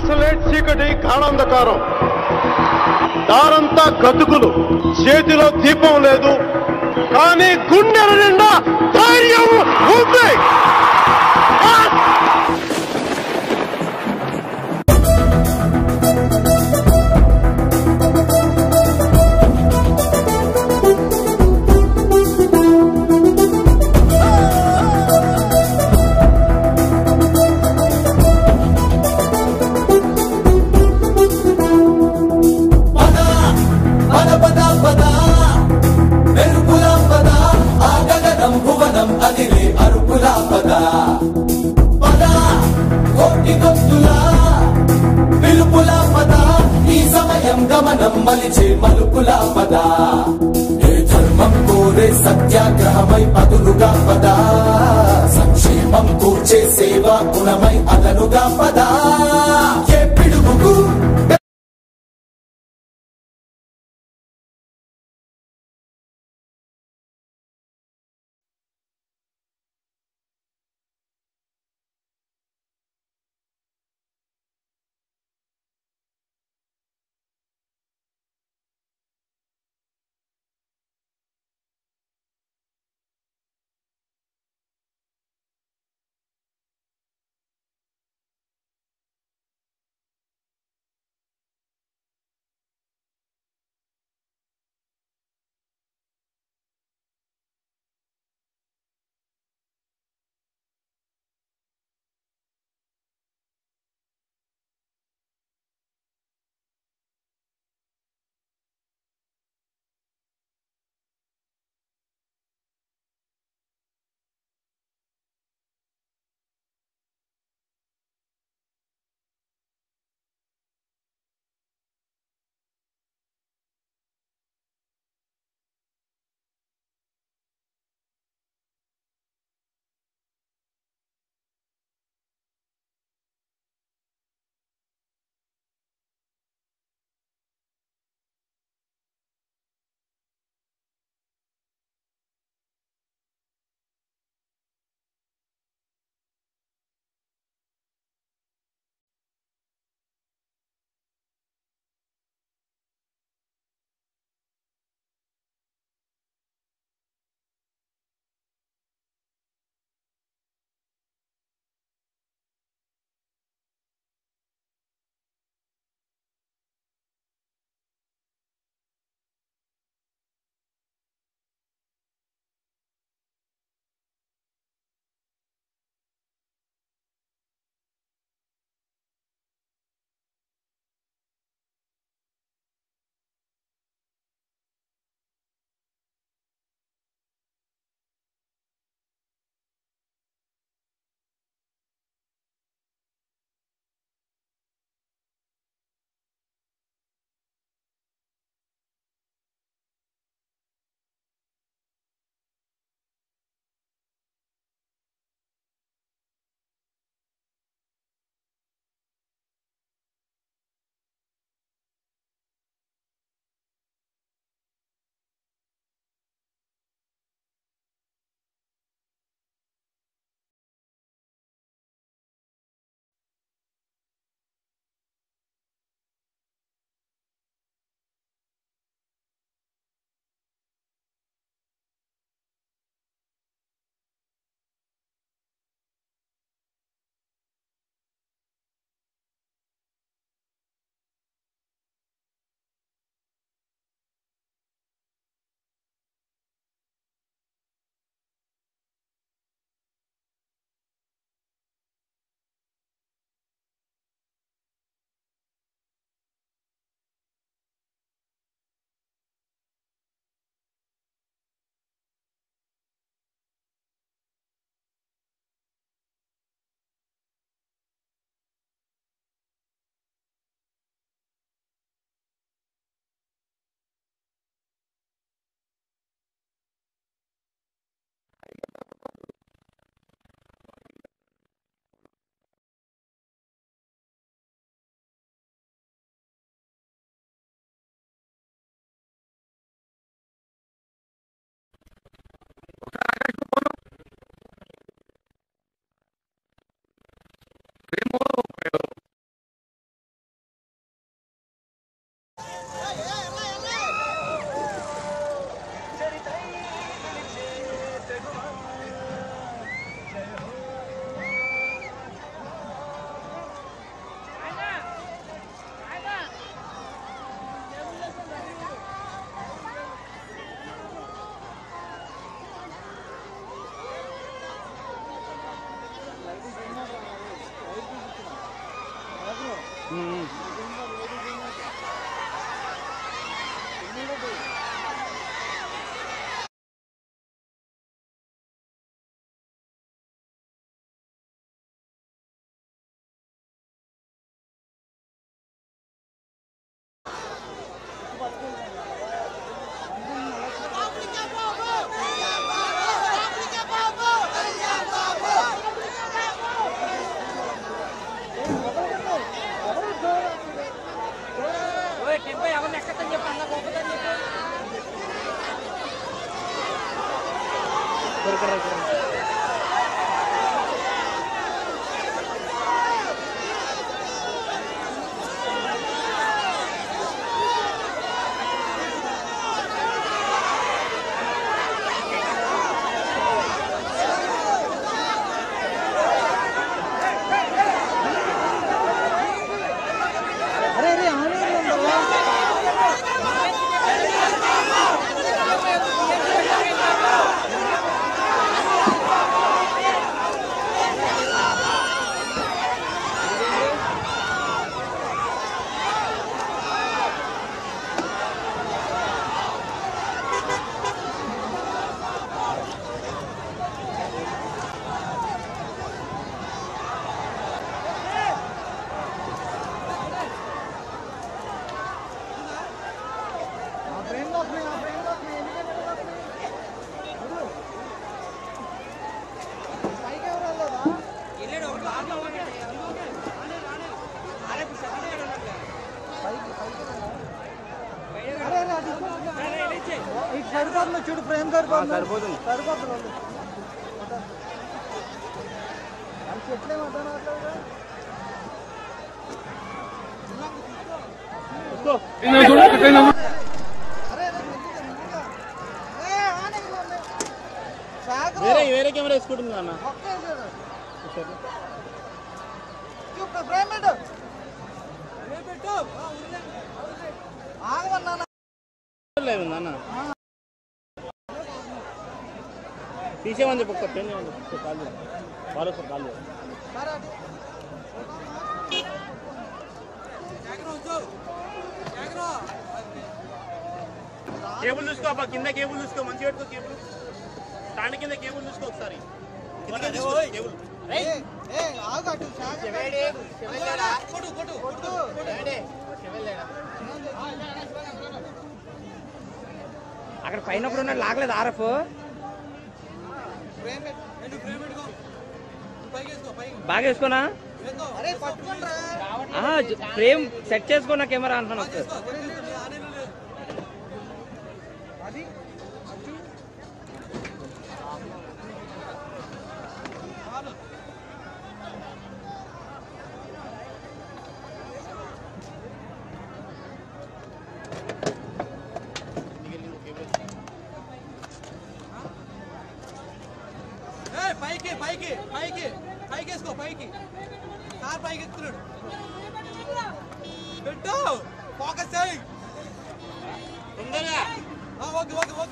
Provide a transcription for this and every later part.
అసలే చీకటి గాఢాంధకారం దారంతా గతుకులు చేతిలో దీపం లేదు కానీ గుండెల నిండా ధైర్యం ఉంది ఆ! పద పద పద పద మెరుపుల పద ఆ గగనం భువనం అదిరే అరుపుల పద పద కోటి గొంతుల పిలుపుల పద ఈ సమయం గమనం మలిచే మలుపుల పద ఏ ధర్మం కోరే సత్యాగ్రహమై పదులుగా పద సంక్షేమం కూర్చే సేవా గుణమై అదనుగా పద ఏ పిడుగుకు టెంపో ఎవరిని ఎక్కడని చెప్పి అన్న గొప్పదని చెప్పి వెళ్ళాడు ఒక కార్లో ఉన్నాడు. ఆడే ఇప్పుడు సెకండ్ ఇయర్ ఉన్నాడు. అరే, ఇలా ఇచ్చేయ్. ఇటు సరిపోతుంది చూడు ఫ్రేమ్ సరిపోతుంది సరిపోతుంది సరిపోతుంది వాళ్ళు. వాళ్ళు చెట్లే మాట్లాడారు వేరే వేరే కెమెరా వేసుకుంటుంది అన్న ఫ్రేమ్ పెట్టు ఆగమన్నా లేదు అన్న తీసేమని చెప్పి ఒక పెన్ ఇవ్వండి ఒకసారి కాల్ చేయండి. వాళ్ళు ఒకసారి కాల్ చేయండి. సరే అటు. కేబుల్ చూసుకో అబ్బా కింద కేబుల్ చూసుకో మంచి పెట్టుకో కేబుల్ స్టాండ్ కింద కేబుల్ చూసుకో ఒకసారి కిందకే తీసుకో కేబుల్ ఏ, ఏ, ఆగు అటు, సాగు. కొట్టు, కొట్టు, కొట్టు. అక్కడ పైన ఒకడు ఉన్నాడు లాగలేదు ఆర్ఎఫ్ ఫ్రేమ్ పెట్టు. బాగా వేసుకోనా అరే పట్టుకోండిరా. ఆహా, జ- ఫ్రేమ్ సెట్ చేసుకున్న కెమెరా అంటున్నాను ఒకసారి అది అటు. ఏయ్, పైకి పైకి పైకి పైకి వేసుకో పైకి కార్ పైకి ఎత్తున్నాడు పెట్టు ఫోకస్ చేయి తొందరగా ఆ, ఓకే ఓకే ఓకే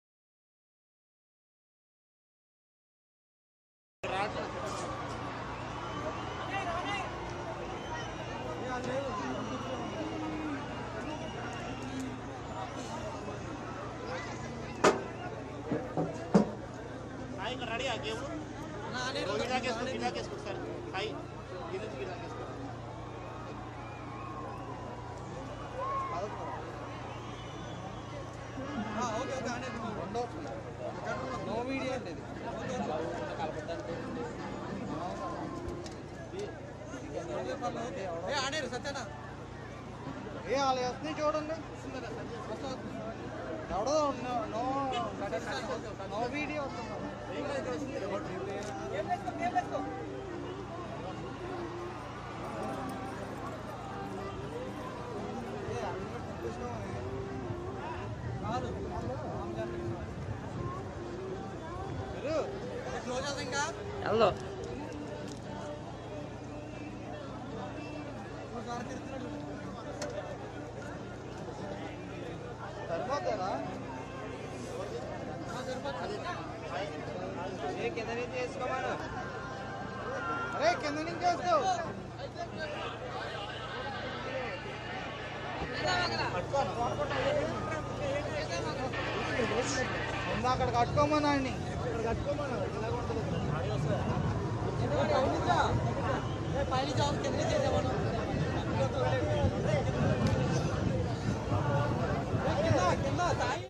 హాయ్ ఇక్కడ రెడీ ఆ కేబుల్ గిరాకేసుకో గిరాకేసుకో ఒకసారి హాయ్ కింద నుంచి గిరాకేసుకో ఆ, ఓకే ఓకే అనేది నో వీడియో అండి ఇది. ఏ ఆనేరు సత్యనా ఏ వాళ్ళు వేస్తున్నాయి చూడండి ఎవడో నో నో నో వీడియో వస్తుంది క్లోజ్ అవుతుంది ఇంకా వెళ్దాం ఒకసారి తిరుగుతున్నాడు సరిపోతారా కింద నుంచి వేసుకోమను అరే కింద నుంచి వేసుకో ముందు అక్కడ కట్టుకోమని పైన జాబ్ కింద చేసేవాడు కింద కింద సాయి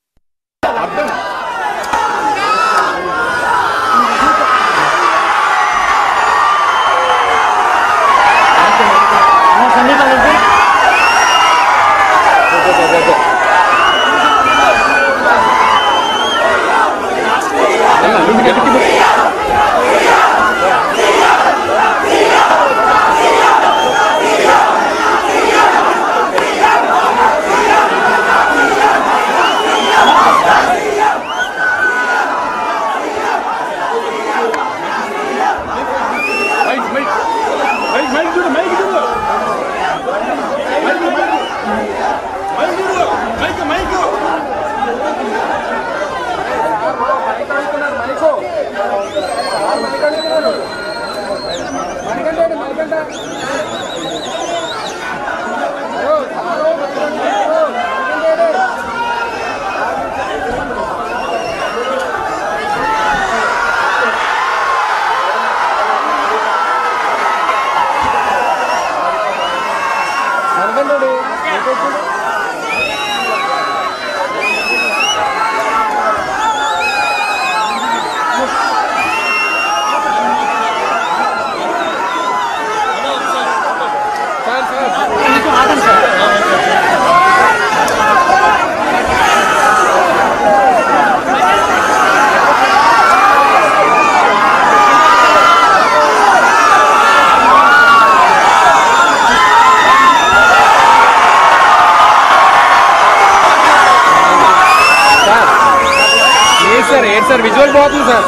లేదు సార్ ఏంటి సార్ విజువల్ పోతుంది సార్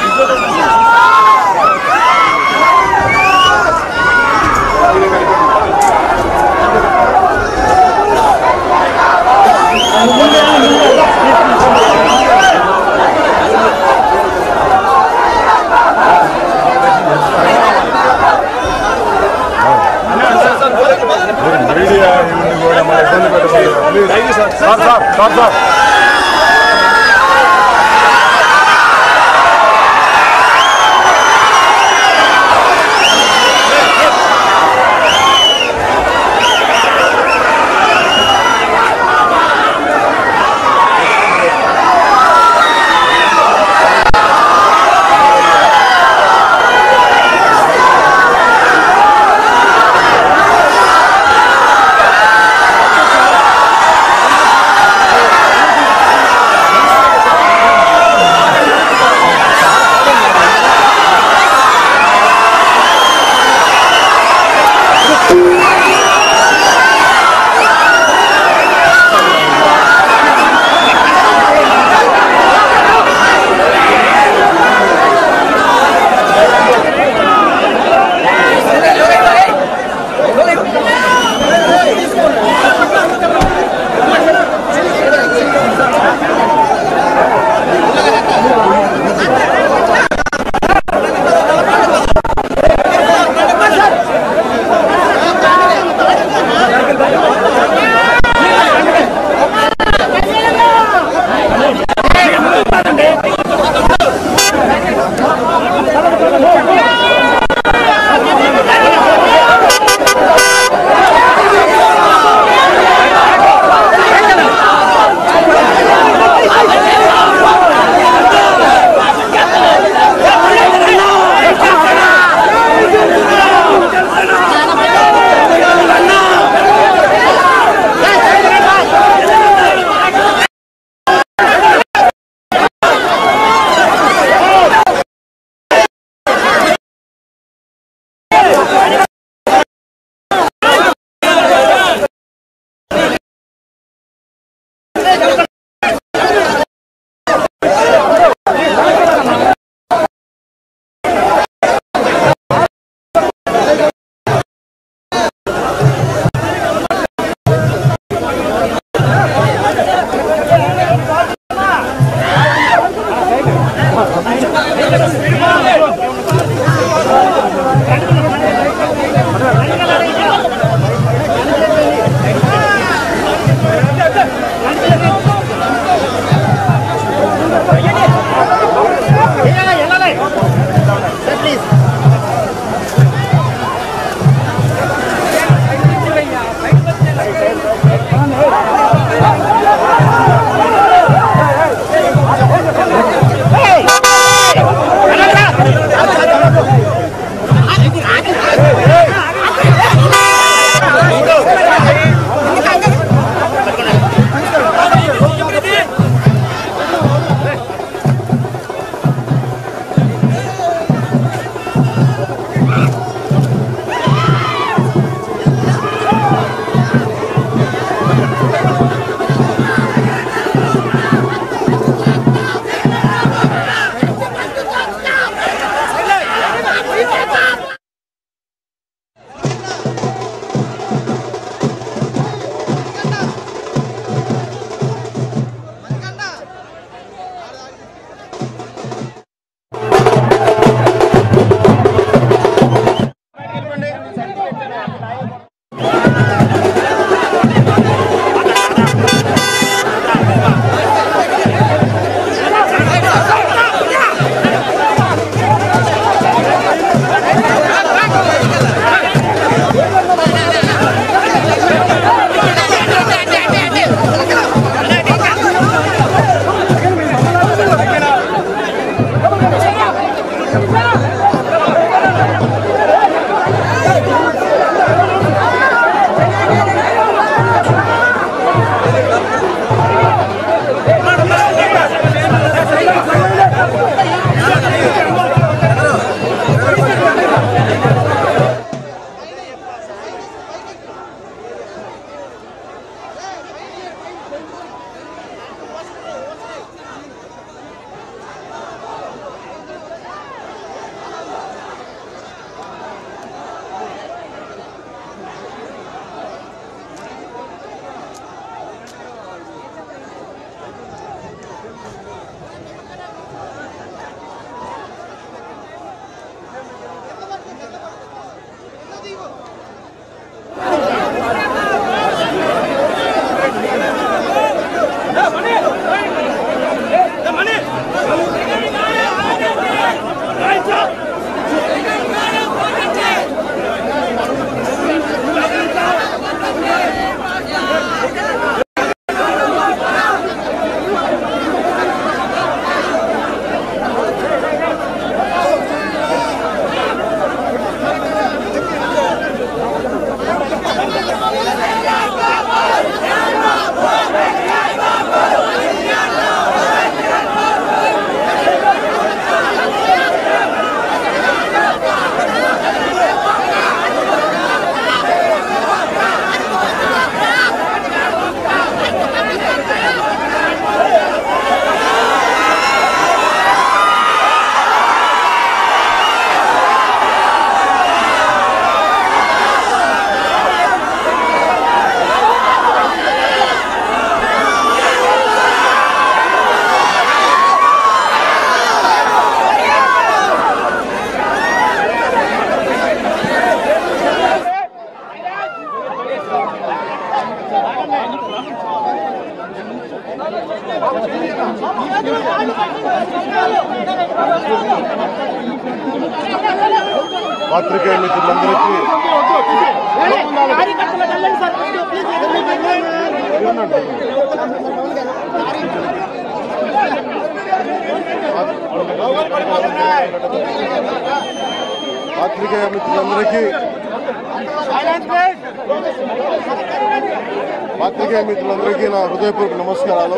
మీడియా ఇవన్నీ కూడా మన ఇబ్బంది పెట్టకూడదు please sir sir sir sir పాత్రికేయ మిత్రులందరికీ పాత్రికేయ మిత్రులందరికీ పాత్రికేయ మిత్రులందరికీ నా హృదయపూర్వక నమస్కారాలు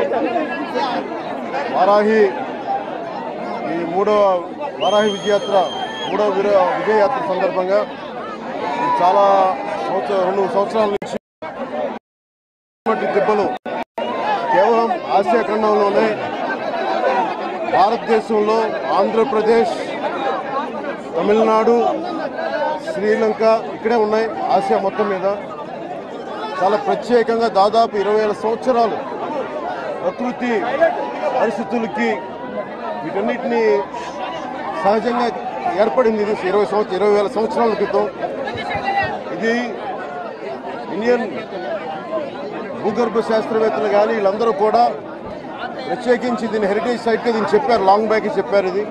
వారాహి ఈ మూడవ వారాహి విజయాత్ర మూడవ విర విజయయాత్ర సందర్భంగా ఇది చాలా సంవత్సర రెండు సంవత్సరాల నుంచి ఇటువంటి దెబ్బలు కేవలం ఆసియా ఖండంలోనే భారతదేశంలో ఆంధ్రప్రదేశ్ తమిళనాడు శ్రీలంక ఇక్కడే ఉన్నాయి ఆసియా మొత్తం మీద చాలా ప్రత్యేకంగా దాదాపు ఇరవై వేల సంవత్సరాలు ప్రకృతి పరిస్థితులకి వీటన్నిటిని సహజంగా ఏర్పడింది ఇది ఇరవై సంవత్సరం ఇరవై వేల సంవత్సరాల క్రితం ఇది ఇండియన్ భూగర్భ శాస్త్రవేత్తలు కానీ వీళ్ళందరూ కూడా ప్రత్యేకించి దీన్ని హెరిటేజ్ సైట్గా దీన్ని చెప్పారు లాంగ్ బ్యాక్ చెప్పారు ఇది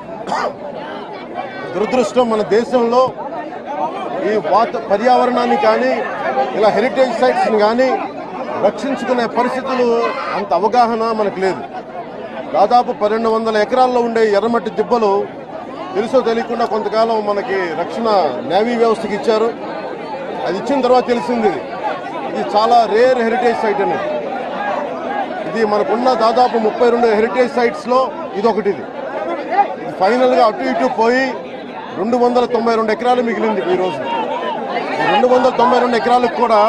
దురదృష్టం మన దేశంలో ఈ వాత పర్యావరణాన్ని కానీ ఇలా హెరిటేజ్ సైట్స్ని కానీ రక్షించుకునే పరిస్థితులు అంత అవగాహన మనకు లేదు దాదాపు పన్నెండు వందల ఎకరాల్లో ఉండే ఎర్రమట్టి దిబ్బలు తెలుసో తెలియకుండా కొంతకాలం మనకి రక్షణ నేవీ వ్యవస్థకి ఇచ్చారు అది ఇచ్చిన తర్వాత తెలిసింది ఇది. ఇది చాలా రేర్ హెరిటేజ్ సైట్ అని ఇది మనకున్న దాదాపు ముప్పై రెండు హెరిటేజ్ సైట్స్లో ఇది ఒకటి ఇది ఇది ఫైనల్గా అటు ఇటు పోయి రెండు వందల తొంభై రెండు ఎకరాలు మిగిలింది ఈ రోజు ఈ రెండు వందల తొంభై రెండు ఎకరాలకు కూడా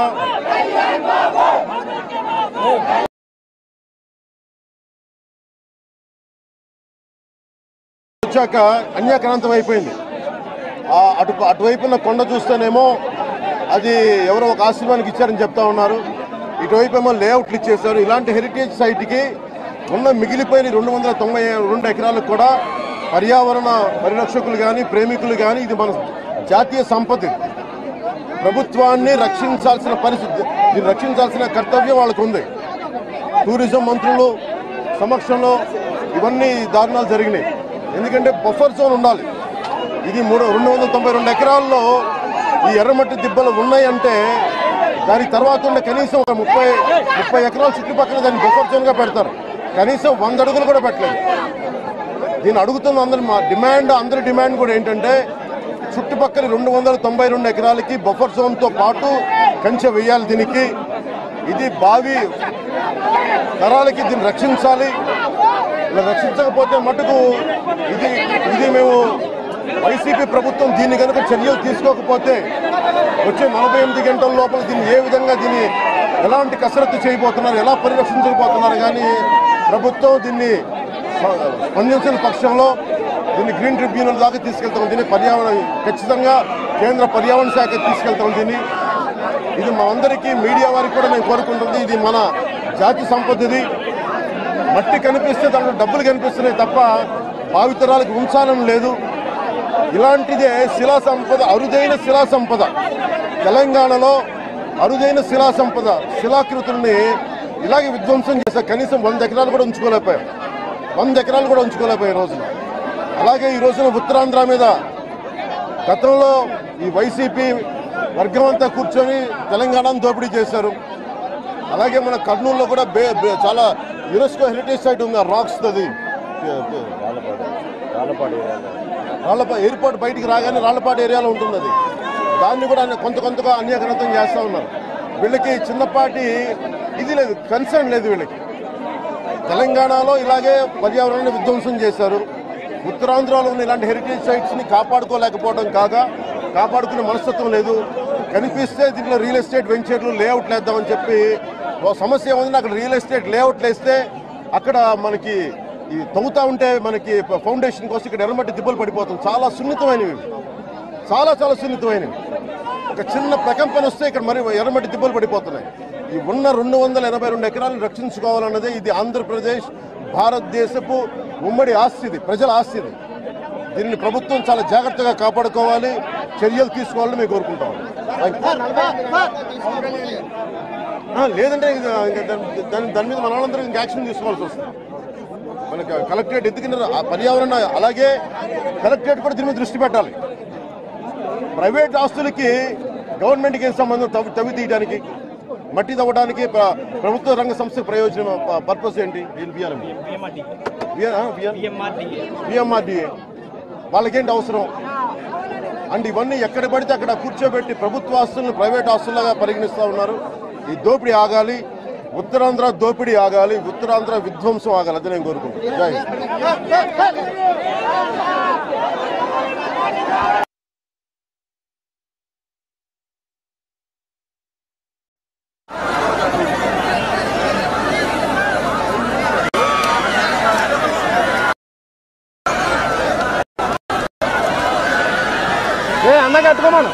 వచ్చాక అన్యాక్రాంతం అయిపోయింది ఆ అటు అటువైపున్న కొండ చూస్తేనేమో అది ఎవరో ఒక ఆశ్రమానికి ఇచ్చారని చెప్తా ఉన్నారు ఇటువైపు ఏమో లేఅవుట్లు ఇచ్చేశారు ఇలాంటి హెరిటేజ్ సైట్కి ఉన్న మిగిలిపోయిన రెండు వందల తొంభై రెండు ఎకరాలకు కూడా పర్యావరణ పరిరక్షకులు కానీ ప్రేమికులు కానీ ఇది మన జాతీయ సంపద ఇది. ప్రభుత్వాన్ని రక్షించాల్సిన పరిస్థితి దీన్ని రక్షించాల్సిన కర్తవ్యం వాళ్ళకు ఉంది టూరిజం మంత్రులు సమక్షంలో ఇవన్నీ దారుణాలు జరిగినాయి ఎందుకంటే బఫర్ జోన్ ఉండాలి ఇది మూడు రెండు వందల తొంభై రెండు ఎకరాల్లో ఈ ఎర్రమట్టి దిబ్బలు ఉన్నాయంటే దాని తర్వాత ఉండే కనీసం ఒక ముప్పై ముప్పై ఎకరాల చుట్టుపక్కల దాన్ని బఫర్ జోన్గా పెడతారు కనీసం వంద అడుగులు కూడా పెట్టలేదు దీన్ని అడుగుతున్న అందరి మా డిమాండ్ అందరి డిమాండ్ కూడా ఏంటంటే చుట్టుపక్కల రెండు వందల తొంభై రెండు ఎకరాలకి బఫర్ జోన్తో పాటు కంచె వేయాలి దీనికి ఇది బావి తరాలకి దీన్ని రక్షించాలి ఇలా రక్షించకపోతే మటుకు ఇది ఇది మేము వైసీపీ ప్రభుత్వం దీన్ని కనుక చర్యలు తీసుకోకపోతే వచ్చే నలభై ఎనిమిది గంటల లోపల దీన్ని ఏ విధంగా దీన్ని ఎలాంటి కసరత్తు చేయబోతున్నారు ఎలా పరిరక్షించబోతున్నారు కానీ ప్రభుత్వం దీన్ని స్ప- స్పందించిన పక్షంలో దీన్ని గ్రీన్ ట్రిబ్యునల్ దాకా తీసుకెళ్తాం దీన్ని పర్యావరణ ఖచ్చితంగా కేంద్ర పర్యావరణ శాఖ తీసుకెళ్తాం దీన్ని ఇది మా అందరికీ మీడియా వారికి కూడా మేము కోరుకుంటుంది ఇది మన జాతి సంపద ఇది మట్టి కనిపిస్తే దాంట్లో డబ్బులు కనిపిస్తున్నాయి తప్ప భావితరాలకు ఉంచాలని లేదు ఇలాంటిదే శిలా సంపద అరుదైన శిలా సంపద తెలంగాణలో అరుదైన శిలా సంపద శిలాకృతుల్ని ఇలాగే విధ్వంసం చేశారు కనీసం వంద ఎకరాలు కూడా ఉంచుకోలేకపోయాం వంద ఎకరాలు కూడా ఉంచుకోలేకపోయాయి ఈ రోజున అలాగే ఈ రోజున ఉత్తరాంధ్ర మీద గతంలో ఈ వైసీపీ వర్గం అంతా కూర్చొని తెలంగాణను దోపిడీ చేశారు అలాగే మన కర్నూలులో కూడా బే బే- చాలా యునెస్కో హెరిటేజ్ సైట్ ఉంది ఆ రాక్స్ అది రాళ్లపాడు ఎయిర్పోర్ట్ బయటికి రాగానే రాళ్లపాడు ఏరియాలో ఉంటుంది అది దాన్ని కూడా అన్ని- కొంత కొంతగా అన్యగ్రంథం చేస్తూ ఉన్నారు వీళ్ళకి చిన్నపాటి ఇది లేదు కన్సర్న్ లేదు వీళ్ళకి తెలంగాణలో ఇలాగే పర్యావరణాన్ని విధ్వంసం చేశారు ఉత్తరాంధ్రలో ఉన్న ఇలాంటి హెరిటేజ్ సైట్స్ ని కాపాడుకోలేకపోవడం కాగా కాపాడుకునే మనస్తత్వం లేదు కనిపిస్తే దీంట్లో రియల్ ఎస్టేట్ వెంచర్లు లేఅవుట్లు వేద్దామని చెప్పి ఓ సమస్య ఏముంది అక్కడ రియల్ ఎస్టేట్ లేఅవుట్లు వేస్తే అక్కడ మనకి ఈ తవ్వుతా ఉంటే మనకి ఫౌండేషన్ కోసం ఇక్కడ ఎర్రమట్టి దిబ్బలు పడిపోతుంది చాలా సున్నితమైనవి ఇవి. చాలా చాలా సున్నితమైనవి ఒక చిన్న ప్రకంపన వస్తే ఇక్కడ మరి ఎర్రమట్టి దిబ్బలు పడిపోతున్నాయి ఈ ఉన్న రెండు వందల ఎనభై రెండు ఎకరాలను రక్షించుకోవాలన్నదే ఇది ఆంధ్రప్రదేశ్ భారతదేశపు ఉమ్మడి ఆస్తి ఇది ప్రజల ఆస్తి ఇది దీనిని ప్రభుత్వం చాలా జాగ్రత్తగా కాపాడుకోవాలి చర్యలు తీసుకోవాలని మేము కోరుకుంటాం Thank you. ఆ, లేదంటే ఇంకా ఇంకా దాని- దాని దాని మీద మన వాళ్ళందరూ ఇంకా యాక్షన్ తీసుకోవాల్సి వస్తుంది మనకి కలెక్టరేట్ ఎందుకంటే ఆ పర్యావరణ అలాగే కలెక్టరేట్ కూడా దీని మీద దృష్టి పెట్టాలి ప్రైవేట్ ఆస్తులకి గవర్నమెంట్కి ఏం సంబంధం తవ్వి తవ్వి తీయడానికి మట్టి తవ్వడానికి ప్ర- ప్రభుత్వ రంగ సంస్థ ప్రయోజనం ప- పర్పస్ ఏంటి వీళ్ళు బియ్యం బిఎంఆర్డిఏ వాళ్ళకేంటి అవసరం అండ్ ఇవన్నీ ఎక్కడ పడితే అక్కడ కూర్చోబెట్టి ప్రభుత్వ ఆస్తులను ప్రైవేట్ ఆస్తులుగా పరిగణిస్తూ ఉన్నారు ఈ దోపిడీ ఆగాలి ఉత్తరాంధ్ర దోపిడీ ఆగాలి ఉత్తరాంధ్ర విధ్వంసం ఆగాలి అది నేను కోరుకుంటున్నాను జై హింద్. ఏ అన్న కట్టుకోమను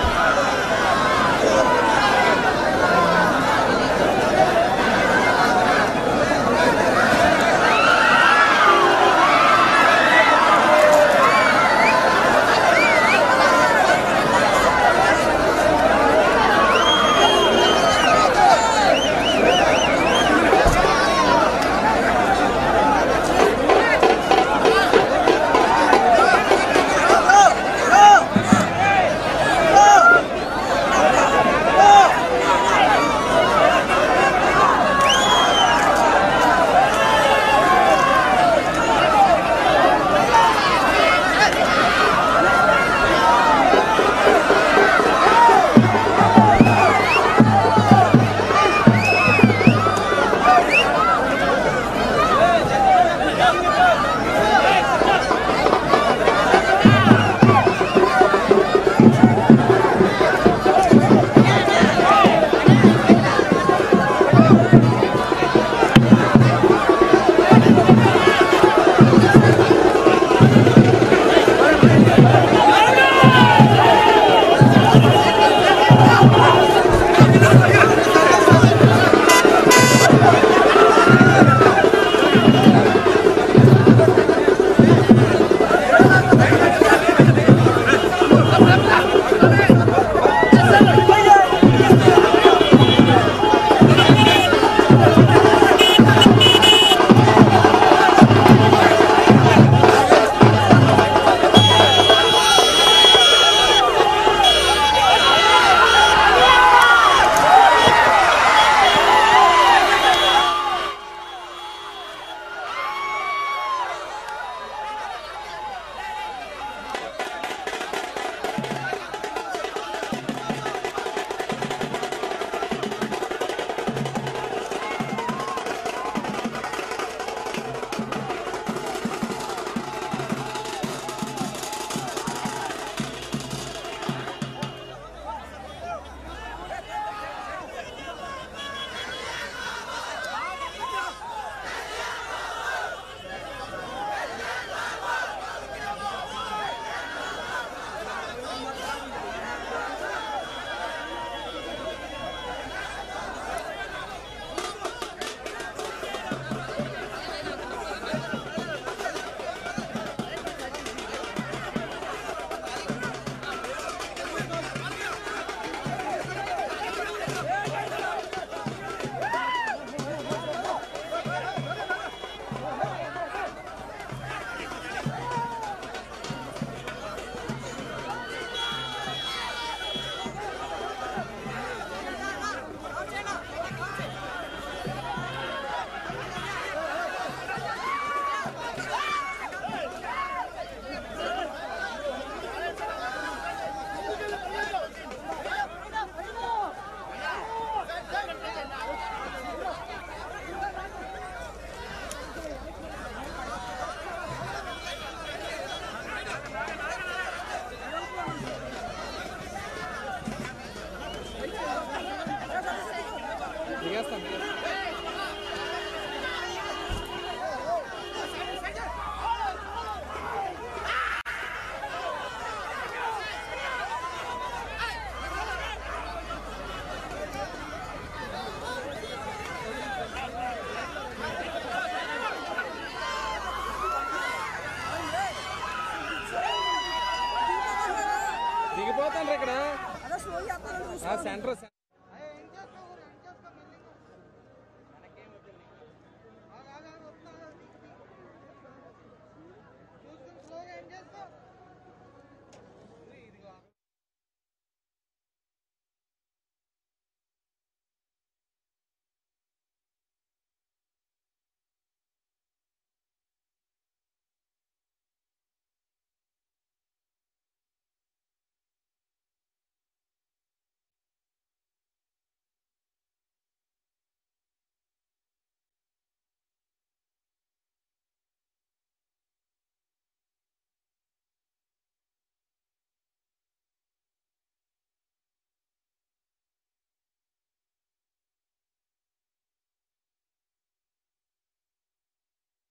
దిగిపోతాను ఇక్కడ సెంటర్